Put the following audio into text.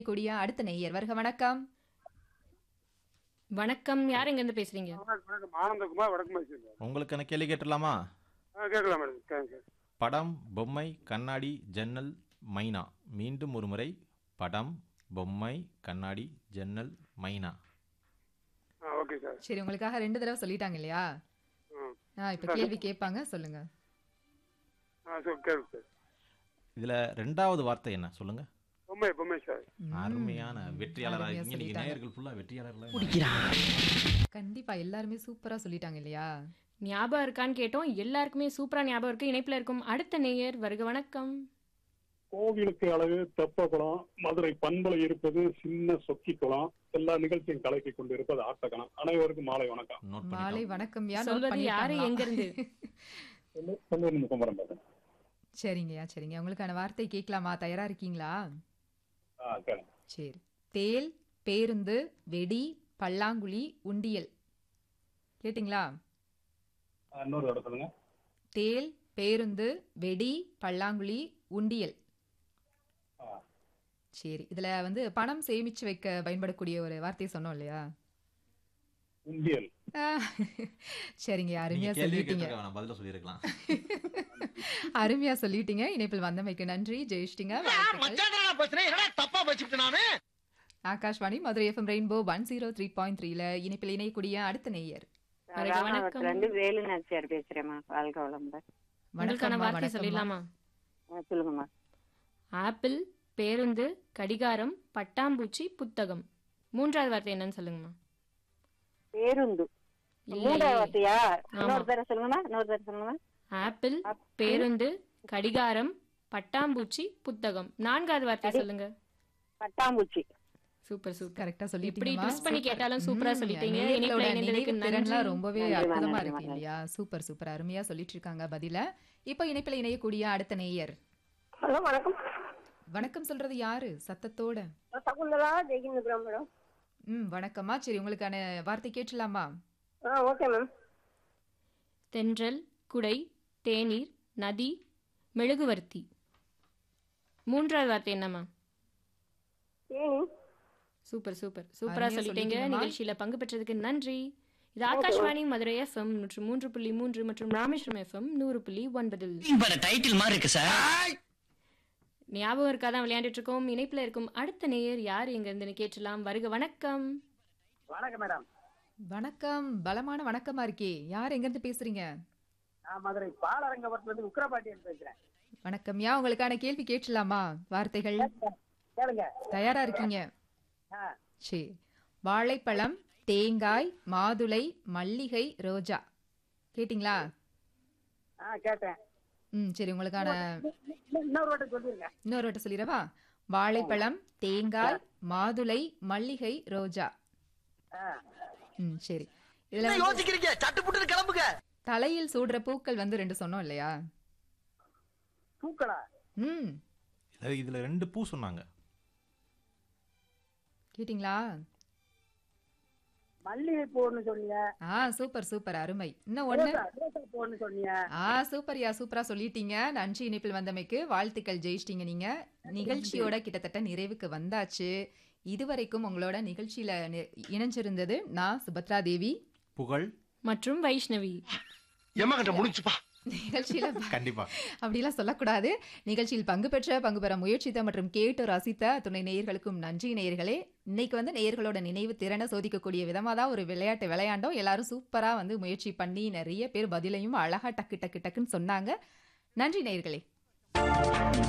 கூடிய அடுத்த நேயர் வருக வணக்கம் வணக்கம் யார் எங்க இருந்து பேசுறீங்க வணக்கம் வணக்கம் ஆனந்தகுமார் வடக்கு மதிச்சு உங்களுக்கு என்ன கேள்வி கேட்டுடலாமா ஆ கேட்கலாம் மேடம் கேட்க படம் பொம்மை கண்ணாடி ஜன்னல் மைனா மீண்டும் ஒரு முறை படம் பொம்மை கண்ணாடி ஜன்னல் மைனா ஆ ஓகே சார் சரி உங்களுக்காக ரெண்டு தடவை சொல்லிட்டாங்க இல்லையா ம் ஆ இப்ப கேள்வி கேட்பாங்க சொல்லுங்க ஆ சொல் கேள்வி சார் இதுல ரெண்டாவது வார்த்தை என்ன சொல்லுங்க பொம்மை பொம்மை சார் ம். அருமையான வெற்றியாளராக அருமையா இருக்கீங்க இன்னைக்கு சொல்லிட்டாங்க. நேயர்கள் ஃபுல்லா வெற்றியாளர்களா கண்டிப்பா எல்லாருமே சூப்பரா சொல்லிட்டாங்க இல்லையா ஞாபகம் இருக்கான்னு கேட்டோம் எல்லாருக்குமே சூப்பரா ஞாபகம் இருக்கு இணைப்புல இருக்கும் அடுத்த நேயர் வருக வணக்கம் கோவிலுக்கு அழகு தெப்பக்குளம் மதுரை பண்பலை இருப்பது சின்ன சொக்கி குளம் எல்லா நிகழ்ச்சியும் கலக்கி கொண்டு இருப்பது ஆட்டக்கணம் அனைவருக்கும் மாலை வணக்கம் நோட் மாலை பண்ணிட்டோம் வணக்கம் யா note சொல்வது யாரு பண்ணிட்டாங்களா? எங்க இருந்து சொல்லு குமரம் பேசுறேன் சரிங்கய்யா சரிங்க உங்களுக்கான வார்த்தை கேட்கலாமா தயாரா இருக்கீங்களா ஆ கேளுங்க சரி தேல் பேருந்து வெடி பல்லாங்குழி உண்டியல் கேட்டிங்களா ஆ, இன்னொரு தடவை சொல்லுங்க தேல் பேருந்து வெடி பல்லாங்குழி உண்டியல் ஆ, சரி இதுல வந்து பணம் சேமிச்சு வைக்க பயன்படக்கூடிய ஒரு வார்த்தையை சொன்னோம் இல்லையா உண்டியல் ஆ, சரிங்க நீங்க அருமையா கேள்வி சொல்லிட்டீங்க கேட்டிருக்க வேணாம் பதில சொல்லியிருக்கலாம் அருமையா சொல்லிட்டீங்க இணைப்பில் வந்தமைக்கு நன்றி ஜெயிச்சிட்டிங்க Akashvani Madurai FM Rainbow one zero three point த்ரீல இணைப்பில் இணையக்கூடிய அடுத்த நேயர் வருக வணக்கம். ராமநாதத்துல இருந்து வேலு நாச்சியார் பேசுறேம்மா வாழ்க வளமுடன் உங்களுக்கான வணக்கம்மா, வார்த்தை வணக்கம்மா. சொல்லிடலாமா ஆ, சொல்லுங்கம்மா ஆப்பிள் பேருந்து கடிகாரம் பட்டாம்பூச்சி புத்தகம் மூன்றாவது வார்த்தை என்னன்னு சொல்லுங்கம்மா பேருந்து இல்லையே. மூன்றாவது வார்த்தையா ஆமா. இன்னொரு தடவை சொல்லுங்கம்மா இன்னொரு தடவை சொல்லுங்கம்மா ஆப்பிள் பேருந்து கடிகாரம் பட்டாம்பூச்சி புத்தகம் நான்காவது வார்த்தை சொல்லுங்க பட்டாம்பூச்சி சூப்பர் சூப்பர் கரெக்டா இப்படி சொல்லிட்டீங்கம்மா twist பண்ணி சூப்பர். கேட்டாலும் சூப்பரா ம், சொல்லிட்டீங்க. நேயர்களோட இணைப்புல இணைந்ததுக்கு நினைவு திறன்லாம் நன்றி. ரொம்பவே நன்றிம்மா, அற்புதமா நன்றிம்மா, இருக்கு இல்லையா சூப்பர் சூப்பர் அருமையா சொல்லிட்டு இருக்காங்க பதில இப்போ இணைப்பில் இணையக்கூடிய அடுத்த நேயர் ஹலோ வணக்கம் வணக்கம் சொல்றது யாரு சத்தத்தோட நான் சகுந்தலா ஜெயகிந்திபுரம் மேடம் ம் வணக்கம்மா சரி உங்களுக்கான வார்த்தை கேட்டலாமா ஆ ஓகே மேம் தென்றல் குடை தேநீர் நதி மெழுகுவர்த்தி மூன்றாவது வார்த்தை என்னம்மா ஏனி சூப்பர் சூப்பர் சூப்பரா அருமையா சொல்லிட்டீங்க சொல்லிட்டீங்கம்மா. நிகழ்ச்சியில பங்கு பெற்றதுக்கு நன்றி இது ஆகாஷ்வாணி மதுரை எஃப்எம் நூற்று மூன்று புள்ளி மூன்று மற்றும் ராமேஸ்வரம் எஃப்எம் நூறு புள்ளி ஒன்பதில் டைட்டில் மாதிரி இருக்கு சார் ஞாபகம் இருக்காதான் விளையாண்டுட்டு இருக்கோம் இணைப்புல இருக்கும் அடுத்த நேயர் யார் எங்க இருந்து கேட்டலாம் வருக வணக்கம் வணக்கம் மேடம் வணக்கம் பலமான வணக்கமா இருக்கே யார் எங்க இருந்து பேசுறீங்க நான் மதுரை பாலரங்கபுரத்துல இருந்து உக்கிரபாட்டியன் பேசுறேன் வணக்கம் யா உங்களுக்கான கேள்வி கேட்டலாமா வார்த்தைகள் கேளுங்க தயாரா இருக்கீங்க ஆ, சரி வாழைப்பழம் தேங்காய் மாதுளை மல்லிகை ரோஜா கேட்டிங்களா ஆ கேட்டேன் ம் சரி உங்களுக்கான இன்னும் இன்னொரு வாட்டி சொல்லிருங்க இன்னொரு வாட்டி சொல்லிடவா வாழைப்பழம் தேங்காய் மாதுளை மல்லிகை ரோஜா ஆ, ம் சரி இதுல வந்து யோசிக்கிறீங்க சட்டு புட்டு கிளம்புங்க தலையில் சூடுற பூக்கள் வந்து ரெண்டு சொன்னோம் இல்லையா பூக்களா ம் இது- இதுல ரெண்டு பூ சொன்னாங்க கேட்டிங்களா மல்லிகை பூன்னு சொன்னீங்க ஆ சூப்பர் சூப்பர் அருமை இன்னும் ஒண்ணு ரோசா ரோசா பூன்னு சொன்னீங்க ஆ சூப்பர்யா சூப்பரா சொல்லிட்டீங்க நன்றி இணைப்பில் வந்தமைக்கு வாழ்த்துக்கள் ஜெயிச்சிட்டீங்க நீங்க நிகழ்ச்சியோட கிட்டத்தட்ட நிறைவுக்கு வந்தாச்சு இதுவரைக்கும் உங்களோட நிகழ்ச்சியில நி- இணைஞ்சிருந்தது நான் சுபத்ரா தேவி புகழ் மற்றும் வைஷ்ணவி எம்மகிட்ட முடிச்சுப்பா நிகழ்ச்சியில ப- கண்டிப்பா அப்படிலாம் சொல்லக்கூடாது நிகழ்ச்சியில் பங்கு பெற்ற பங்கு பெற முயற்சித்த மற்றும் கேட்டு ரசித்த துணை நேயர்களுக்கும் நன்றி நேயர்களே இன்னைக்கு வந்து நேயர்களோட நினைவு திறனை சோதிக்கக்கூடிய விதமாக தான் ஒரு விளையாட்டு விளையாண்டோம் எல்லாரும் சூப்பரா வந்து முயற்சி பண்ணி நிறைய பேர் பதிலையும் அழகா டக்கு டக்கு டக்குன்னு சொன்னாங்க நன்றி நேயர்களே